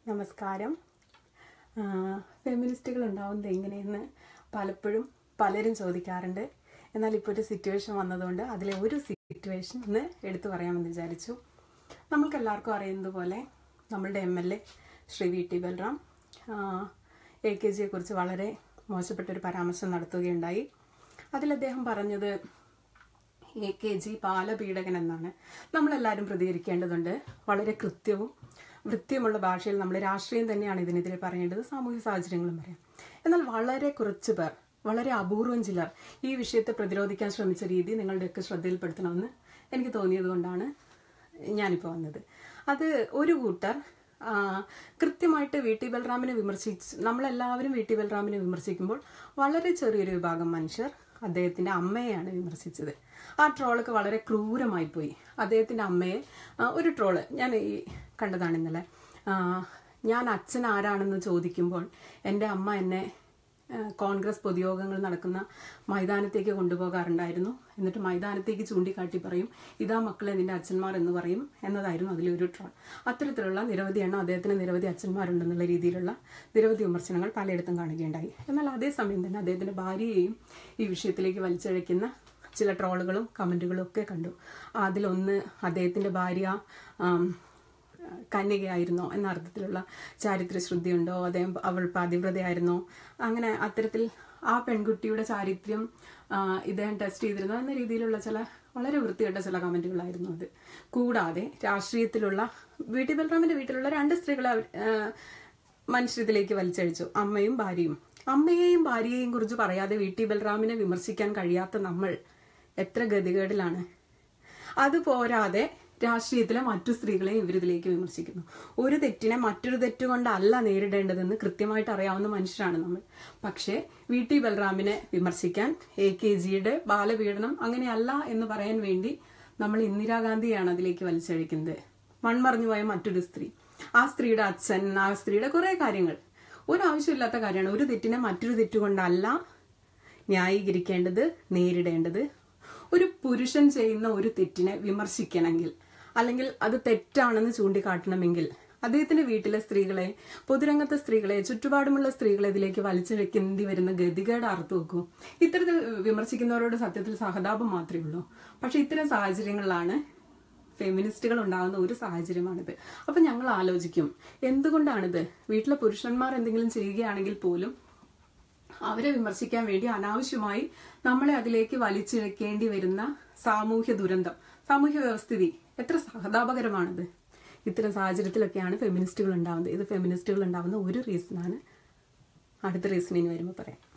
നമസ്കാരം ഫെമിനിസ്റ്റുകൾ ഉണ്ടാവുന്നത് എങ്ങനെയെന്ന് പലപ്പോഴും പലരും ചോദിക്കാറുണ്ട് എന്നാൽ ഇപ്പോൾ ഒരു സിറ്റുവേഷൻ വന്നതുകൊണ്ട് അതിലെ ഒരു സിറ്റുവേഷൻ ഒന്ന് എടുത്തു പറയാമെന്ന് വിചാരിച്ചു നമ്മൾക്ക് എല്ലാവർക്കും അറിയുന്നത് പോലെ നമ്മളുടെ M L A Shri V T Balram A K ജിയെ കുറിച്ച് വളരെ മോശപ്പെട്ടൊരു പരാമർശം നടത്തുകയുണ്ടായി അതിൽ അദ്ദേഹം പറഞ്ഞത് എ കെ ജി ബാലപീഡകൻ എന്നാണ് നമ്മളെല്ലാവരും പ്രതികരിക്കേണ്ടതുണ്ട് വളരെ കൃത്യവും വൃത്തിയുമുള്ള ഭാഷയിൽ നമ്മൾ രാഷ്ട്രീയം തന്നെയാണ് ഇതിനെതിരെ പറയേണ്ടത് സാമൂഹ്യ സാഹചര്യങ്ങളും പറയാം എന്നാൽ വളരെ കുറച്ച് പേർ വളരെ അപൂർവം ചിലർ ഈ വിഷയത്തെ പ്രതിരോധിക്കാൻ ശ്രമിച്ച രീതി നിങ്ങളുടെയൊക്കെ ശ്രദ്ധയിൽപ്പെടുത്തണമെന്ന് എനിക്ക് തോന്നിയത് കൊണ്ടാണ് ഞാനിപ്പോൾ വന്നത് അത് ഒരു കൂട്ടർ ആ, കൃത്യമായിട്ട് വി ടി ബൽറാമിനെ വിമർശിച്ച് നമ്മളെല്ലാവരും വി ടി ബൽറാമിനെ വിമർശിക്കുമ്പോൾ വളരെ ചെറിയൊരു വിഭാഗം മനുഷ്യർ അദ്ദേഹത്തിന്റെ അമ്മയെയാണ് വിമർശിച്ചത് ആ ട്രോളൊക്കെ വളരെ ക്രൂരമായി പോയി അദ്ദേഹത്തിന്റെ അമ്മയെ ആ, ഒരു ട്രോള് ഞാൻ ഈ കണ്ടതാണ് ഇന്നലെ ആ, ഞാൻ അച്ഛൻ ആരാണെന്ന് ചോദിക്കുമ്പോൾ എൻ്റെ അമ്മ എന്നെ ആ, കോൺഗ്രസ് പൊതുയോഗങ്ങൾ നടക്കുന്ന മൈതാനത്തേക്ക് കൊണ്ടുപോകാറുണ്ടായിരുന്നു എന്നിട്ട് മൈതാനത്തേക്ക് ചൂണ്ടിക്കാട്ടി പറയും ഇതാ മക്കളെ നിന്റെ അച്ഛന്മാർ എന്ന് പറയും എന്നതായിരുന്നു അതിലൊരു ട്രോൾ അത്തരത്തിലുള്ള നിരവധി എണ്ണം അദ്ദേഹത്തിന് നിരവധി അച്ഛന്മാരുണ്ടെന്നുള്ള രീതിയിലുള്ള നിരവധി വിമർശനങ്ങൾ പലയിടത്തും കാണുകയുണ്ടായി എന്നാൽ അതേസമയം തന്നെ അദ്ദേഹത്തിന്റെ ഭാര്യയെയും ഈ വിഷയത്തിലേക്ക് വലിച്ചഴയ്ക്കുന്ന ചില ട്രോളുകളും കമന്റുകളും ഒക്കെ കണ്ടു അതിലൊന്ന് അദ്ദേഹത്തിന്റെ ഭാര്യ ആം, കന്യകയായിരുന്നോ എന്ന അർത്ഥത്തിലുള്ള ചാരിത്ര ശ്രദ്ധയുണ്ടോ അദ്ദേഹം അവൾ പതിവ്രതയായിരുന്നോ അങ്ങനെ അത്തരത്തിൽ ആ പെൺകുട്ടിയുടെ ചാരിത്രം ആ, ഇദ്ദേഹം ടെസ്റ്റ് ചെയ്തിരുന്നു എന്ന രീതിയിലുള്ള ചില വളരെ വൃത്തികെട്ട ചില കമന്റുകളായിരുന്നു അത് കൂടാതെ രാഷ്ട്രീയത്തിലുള്ള വി ടി ബൽറാമിന്റെ വീട്ടിലുള്ള രണ്ട് സ്ത്രീകളെ അവർ, ആ, മനുഷ്യത്തിലേക്ക് വലിച്ചഴിച്ചു അമ്മയും ഭാര്യയും അമ്മയെയും ഭാര്യയെയും കുറിച്ച് പറയാതെ വി ടി ബൽറാമിനെ വിമർശിക്കാൻ കഴിയാത്ത നമ്മൾ എത്ര ഗതികേടിലാണ് അത് പോരാതെ രാഷ്ട്രീയത്തിലെ മറ്റു സ്ത്രീകളെയും ഇവരിതിലേക്ക് വിമർശിക്കുന്നു ഒരു തെറ്റിനെ മറ്റൊരു തെറ്റുകൊണ്ടല്ല നേരിടേണ്ടതെന്ന് കൃത്യമായിട്ട് അറിയാവുന്ന മനുഷ്യരാണ് നമ്മൾ പക്ഷേ വി ടി ബൽറാമിനെ വിമർശിക്കാൻ എ കെ ജിയുടെ ബാലപീഡനം അങ്ങനെയല്ല എന്ന് പറയാൻ വേണ്ടി നമ്മൾ ഇന്ദിരാഗാന്ധിയാണ് അതിലേക്ക് വലിച്ചഴിക്കുന്നത് മൺമറഞ്ഞു പോയ മറ്റൊരു സ്ത്രീ ആ സ്ത്രീയുടെ അച്ഛൻ ആ സ്ത്രീയുടെ കുറെ കാര്യങ്ങൾ ഒരു ആവശ്യമില്ലാത്ത കാര്യമാണ് ഒരു തെറ്റിനെ മറ്റൊരു തെറ്റുകൊണ്ടല്ല ന്യായീകരിക്കേണ്ടത് നേരിടേണ്ടത് ഒരു പുരുഷൻ ചെയ്യുന്ന ഒരു തെറ്റിനെ വിമർശിക്കണമെങ്കിൽ അല്ലെങ്കിൽ അത് തെറ്റാണെന്ന് ചൂണ്ടിക്കാട്ടണമെങ്കിൽ അദ്ദേഹത്തിന്റെ വീട്ടിലെ സ്ത്രീകളെ പൊതുരംഗത്തെ സ്ത്രീകളെ ചുറ്റുപാടുമുള്ള സ്ത്രീകളെ ഇതിലേക്ക് വലിച്ചിഴക്കേണ്ടി വരുന്ന ഗതികേട് അർത്ഥം വെക്കൂ ഇത്തരത്തിൽ വിമർശിക്കുന്നവരോട് സത്യത്തിൽ സഹതാപം മാത്രമേ ഉള്ളൂ പക്ഷെ ഇത്തരം സാഹചര്യങ്ങളിലാണ് ഫെമിനിസ്റ്റുകൾ ഉണ്ടാകുന്ന ഒരു സാഹചര്യമാണിത് അപ്പൊ ഞങ്ങൾ ആലോചിക്കും എന്തുകൊണ്ടാണിത് വീട്ടിലെ പുരുഷന്മാർ എന്തെങ്കിലും ചെയ്യുകയാണെങ്കിൽ പോലും അവരെ വിമർശിക്കാൻ വേണ്ടി അനാവശ്യമായി നമ്മളെ അതിലേക്ക് വലിച്ചിഴക്കേണ്ടി വരുന്ന സാമൂഹ്യ ദുരന്തം സാമൂഹ്യ വ്യവസ്ഥിതി എത്ര സഹതാപകരമാണിത് ഇത്തരം സാഹചര്യത്തിലൊക്കെയാണ് ഫെമിനിസ്റ്റുകൾ ഉണ്ടാവുന്നത് ഇത് ഫെമിനിസ്റ്റുകൾ ഉണ്ടാവുന്ന ഒരു റീസണാണ് അടുത്ത റീസൺ ഇനി വരുമ്പോൾ പറയാം